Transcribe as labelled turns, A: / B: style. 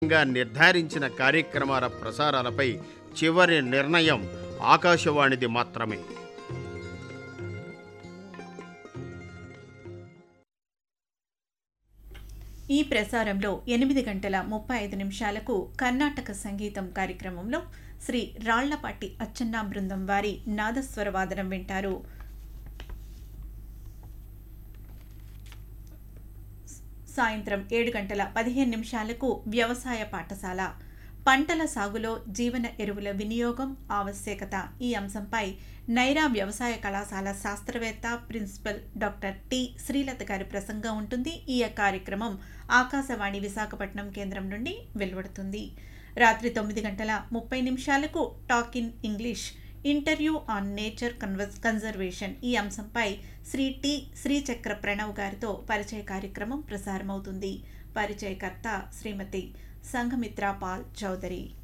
A: గా నిర్ధారించిన కార్యక్రమాల ప్రసారాలపై చివరి నిర్ణయం ఆకాశవాణిది మాత్రమే
B: ఈ ప్రసారంలో ఎనిమిది గంటల ముప్పై ఐదు నిమిషాలకు కర్ణాటక సంగీతం కార్యక్రమంలో శ్రీ రాళ్లపాటి అచ్చన్న బృందం వారి నాదస్వర వాదనం వింటారు సాయంత్రం ఏడు గంటల పదిహేను నిమిషాలకు వ్యవసాయ పాఠశాల పంటల సాగులో జీవన ఎరువుల వినియోగం ఆవశ్యకత ఈ అంశంపై నైరా వ్యవసాయ కళాశాల శాస్త్రవేత్త ప్రిన్సిపల్ డాక్టర్ టి శ్రీలత గారి ప్రసంగం ఉంటుంది ఈ కార్యక్రమం ఆకాశవాణి విశాఖపట్నం కేంద్రం నుండి వెలువడుతుంది రాత్రి తొమ్మిది గంటల ముప్పై నిమిషాలకు talk in English interview on nature converse conservation ఈ అంశంపై శ్రీ టి శ్రీచక్ర ప్రణవ్ గారితో పరిచయ కార్యక్రమం ప్రసారమవుతుంది పరిచయకర్త శ్రీమతి సంఘమిత్రా పాల్ చౌదరి